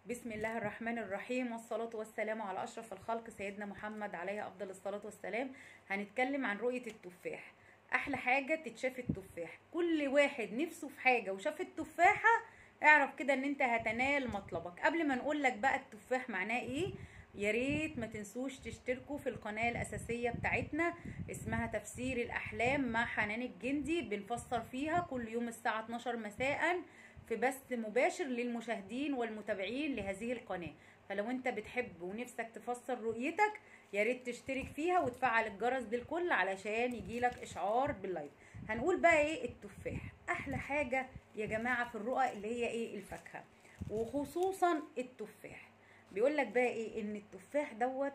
بسم الله الرحمن الرحيم والصلاة والسلام على أشرف الخلق سيدنا محمد عليه أفضل الصلاة والسلام هنتكلم عن رؤية التفاح أحلى حاجة تتشاف التفاح كل واحد نفسه في حاجة وشاف التفاحة اعرف كده ان انت هتنال مطلبك قبل ما نقول لك بقى التفاح معناه ايه يا ريت ما تنسوش تشتركوا في القناة الأساسية بتاعتنا اسمها تفسير الأحلام مع حنان الجندي بنفسر فيها كل يوم الساعة 12 مساء في بث مباشر للمشاهدين والمتابعين لهذه القناة فلو انت بتحب ونفسك تفسر رؤيتك يا ريت تشترك فيها وتفعل الجرس للكل علشان يجيلك اشعار باللايف هنقول بقى ايه التفاح احلى حاجة يا جماعة في الرؤى اللي هي ايه الفاكهة وخصوصا التفاح بيقول لك بقى ايه ان التفاح دوت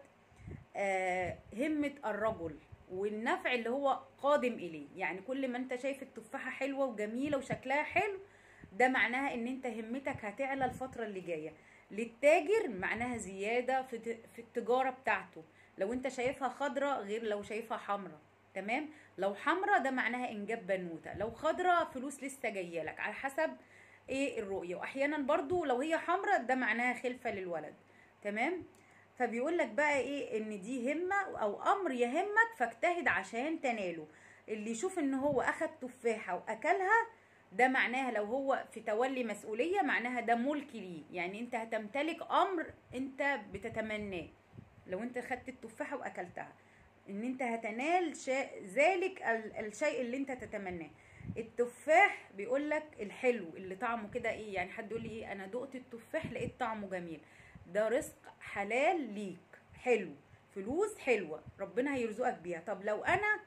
آه همة الرجل والنفع اللي هو قادم اليه يعني كل ما انت شايف التفاحة حلوة وجميلة وشكلها حلو ده معناها ان انت همتك هتعلى الفترة اللي جاية للتاجر معناها زيادة في في التجارة بتاعته لو انت شايفها خضرة غير لو شايفها حمرة تمام لو حمرة ده معناها انجاب بنوتة لو خضرة فلوس لسه جايه لك على حسب ايه الرؤية واحيانا برضو لو هي حمرة ده معناها خلفة للولد تمام فبيقول لك بقى ايه ان دي همة او امر يهمك فاجتهد عشان تناله اللي يشوف ان هو اخد تفاحة واكلها ده معناها لو هو في تولي مسؤولية معناها ده ملك ليه يعني انت هتمتلك امر انت بتتمناه لو انت خدت التفاحة واكلتها ان انت هتنال شيء ذلك الشيء اللي انت تتمناه التفاح بيقول لك الحلو اللي طعمه كده ايه يعني حد يقول لي ايه انا دقت التفاح لقيت طعمه جميل ده رزق حلال ليك حلو فلوس حلوه ربنا هيرزقك بيها طب لو انا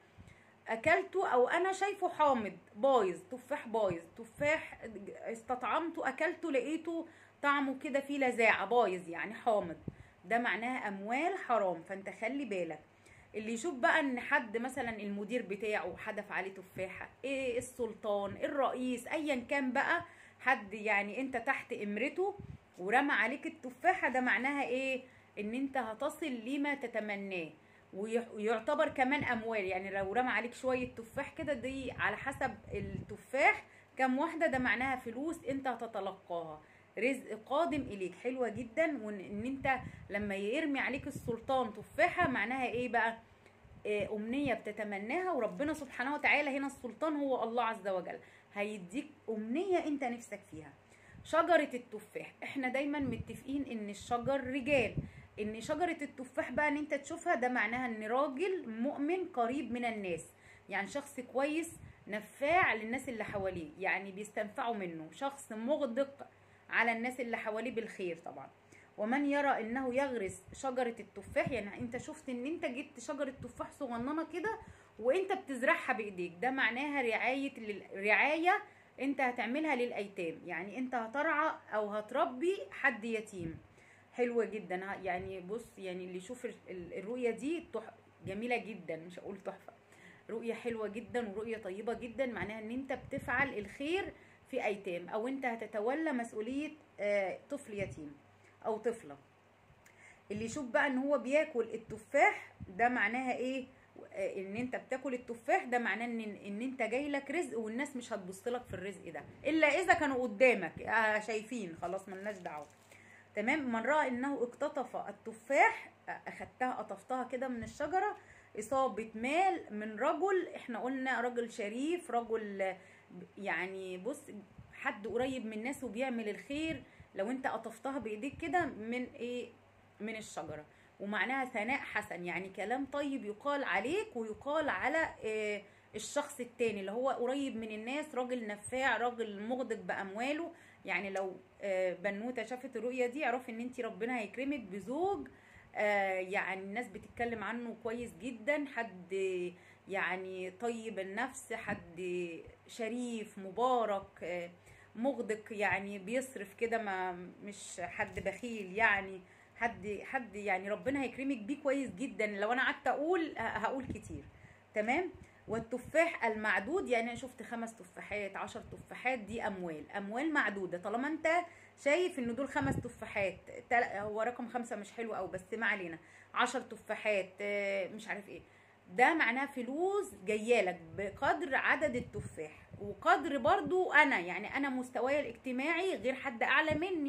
اكلته او انا شايفه حامض بايظ تفاح بايظ تفاح استطعمته اكلته لقيته طعمه كده فيه لذاعه بايظ يعني حامض ده معناها اموال حرام فانت خلي بالك اللي يشوف بقى ان حد مثلا المدير بتاعه حدف عليه تفاحه ايه السلطان الرئيس ايا كان بقى حد يعني انت تحت امرته ورمى عليك التفاحه ده معناها ايه ان انت هتصل لما تتمناه ويعتبر كمان اموال يعني لو رمى عليك شويه تفاح كده دي على حسب التفاح كم واحده ده معناها فلوس انت هتتلقاها رزق قادم اليك حلوه جدا وان انت لما يرمي عليك السلطان تفاحه معناها ايه بقى إيه امنيه بتتمناها وربنا سبحانه وتعالى هنا السلطان هو الله عز وجل هيديك امنيه انت نفسك فيها شجره التفاح احنا دايما متفقين ان الشجر رجال ان شجره التفاح بقى ان انت تشوفها ده معناها ان راجل مؤمن قريب من الناس يعني شخص كويس نفاع للناس اللي حواليه يعني بيستنفعوا منه شخص مغدق على الناس اللي حواليه بالخير طبعا ومن يرى انه يغرس شجرة التفاح يعني انت شفت ان انت جبت شجرة تفاح صغننة كده وانت بتزرعها بايديك ده معناها رعاية رعاية انت هتعملها للايتام يعني انت هترعى او هتربي حد يتيم حلوة جدا يعني بص يعني اللي يشوف الرؤية دي جميلة جدا مش هقول تحفة رؤية حلوة جدا ورؤية طيبة جدا معناها ان انت بتفعل الخير في ايتام او انت هتتولى مسؤوليه طفل يتيم او طفله اللي يشوف بقى ان هو بياكل التفاح ده معناها ايه ان انت بتاكل التفاح ده معناه ان ان انت جاي لك رزق والناس مش هتبص لك في الرزق ده الا اذا كانوا قدامك آه شايفين خلاص ملناش دعوه تمام من راى انه اقتطف التفاح اخدتها قطفتها كده من الشجره اصابه مال من رجل احنا قلنا رجل شريف رجل يعني بص حد قريب من الناس وبيعمل الخير لو انت قطفتها بايديك كده من ايه من الشجره ومعناها ثناء حسن يعني كلام طيب يقال عليك ويقال على إيه الشخص التاني اللي هو قريب من الناس راجل نفاع راجل مغدق بامواله يعني لو إيه بنوته شافت الرؤيه دي اعرفي ان انت ربنا هيكرمك بزوج آه يعني الناس بتتكلم عنه كويس جدا حد يعني طيب النفس حد شريف مبارك مغدق يعني بيصرف كده ما مش حد بخيل يعني حد حد يعني ربنا هيكرمك بيه كويس جدا لو انا قعدت اقول هقول كتير تمام والتفاح المعدود يعني انا شفت خمس تفاحات عشر تفاحات دي اموال اموال معدوده طالما انت شايف ان دول خمس تفاحات هو رقم خمسة مش حلو او بس ما علينا عشر تفاحات مش عارف ايه ده معناه فلوس جايالك بقدر عدد التفاح وقدر برضو انا يعني انا مستواي الاجتماعي غير حد اعلى مني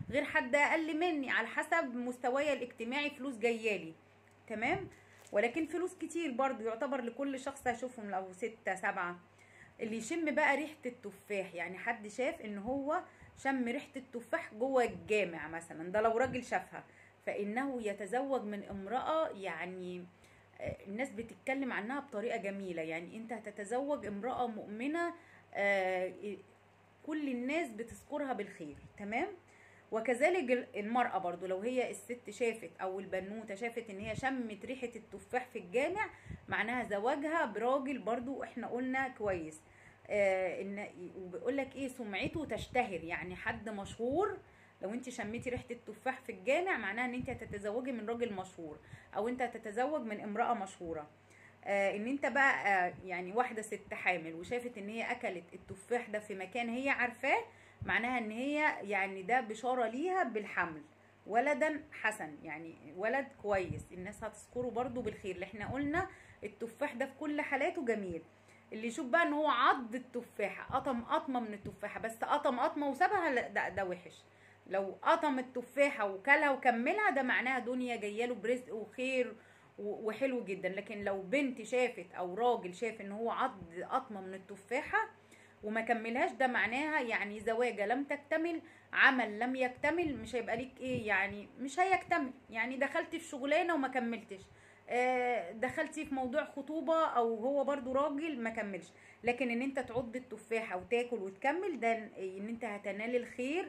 غير حد اقل مني على حسب مستواي الاجتماعي فلوس جايالي تمام ولكن فلوس كتير برضو يعتبر لكل شخص هشوفهم لو ستة سبعة اللي يشم بقى ريحة التفاح يعني حد شاف ان هو شم ريحة التفاح جوه الجامع مثلا ده لو راجل شافها فانه يتزوج من امرأة يعني آه، الناس بتتكلم عنها بطريقة جميلة يعني انت هتتزوج امرأة مؤمنة آه، كل الناس بتذكرها بالخير تمام وكذلك ال- المرأة برضو لو هي الست شافت او البنوتة شافت ان هي شمت ريحة التفاح في الجامع معناها زواجها براجل برضو احنا قلنا كويس آه ان وبيقول لك ايه سمعته تشتهر يعني حد مشهور لو انت شميتي ريحه التفاح في الجامع معناها ان انت هتتزوجي من راجل مشهور او انت هتتزوج من امراه مشهوره آه ان انت بقى آه يعني واحده ست حامل وشافت ان هي اكلت التفاح ده في مكان هي عارفاه معناها ان هي يعني ده بشاره ليها بالحمل ولدا حسن يعني ولد كويس الناس هتذكره برضو بالخير اللي احنا قلنا التفاح ده في كل حالاته جميل اللي يشوف بقى ان هو عض التفاحه قطم قطمه من التفاحه بس قطم قطمه وسابها لا، ده, ده وحش لو قطم التفاحه وكلها وكملها ده معناها دنيا جايه له برزق وخير و- وحلو جدا لكن لو بنت شافت او راجل شاف ان هو عض قطمه من التفاحه وما كملهاش ده معناها يعني زواجه لم تكتمل عمل لم يكتمل مش هيبقى ليك ايه يعني مش هيكتمل يعني دخلت في شغلانه وما كملتش آه، دخلتي في موضوع خطوبه او هو برضو راجل ما كملش لكن ان انت تعض التفاحه وتاكل وتكمل ده ان انت هتنال الخير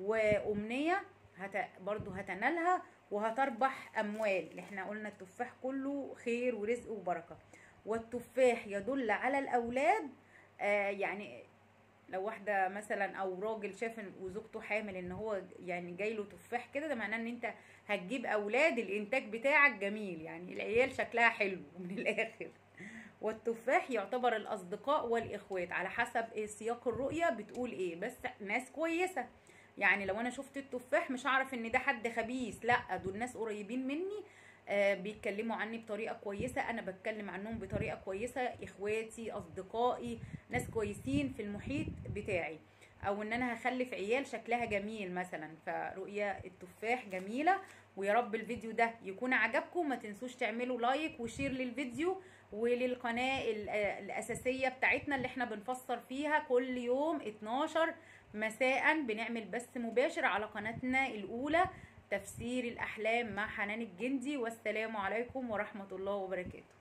وامنيه هت برضو هتنالها وهتربح اموال اللي احنا قلنا التفاح كله خير ورزق وبركه والتفاح يدل على الاولاد آه يعني لو واحده مثلا او راجل شاف إن- وزوجته حامل ان هو يعني جاي له تفاح كده ده معناه ان انت هتجيب اولاد الانتاج بتاعك جميل يعني العيال شكلها حلو من الاخر والتفاح يعتبر الاصدقاء والاخوات على حسب إيه سياق الرؤيه بتقول ايه بس ناس كويسه يعني لو انا شفت التفاح مش هعرف ان ده حد خبيث لا دول ناس قريبين مني آه بيتكلموا عني بطريقه كويسه انا بتكلم عنهم بطريقه كويسه اخواتي اصدقائي ناس كويسين في المحيط بتاعي او ان انا هخلف عيال شكلها جميل مثلا فرؤية التفاح جميلة ويا رب الفيديو ده يكون عجبكم ما تنسوش تعملوا لايك وشير للفيديو وللقناة ال- آه الأساسية بتاعتنا اللي احنا بنفسر فيها كل يوم 12 مساء بنعمل بث مباشر على قناتنا الأولى تفسير الأحلام مع حنان الجندي والسلام عليكم ورحمة الله وبركاته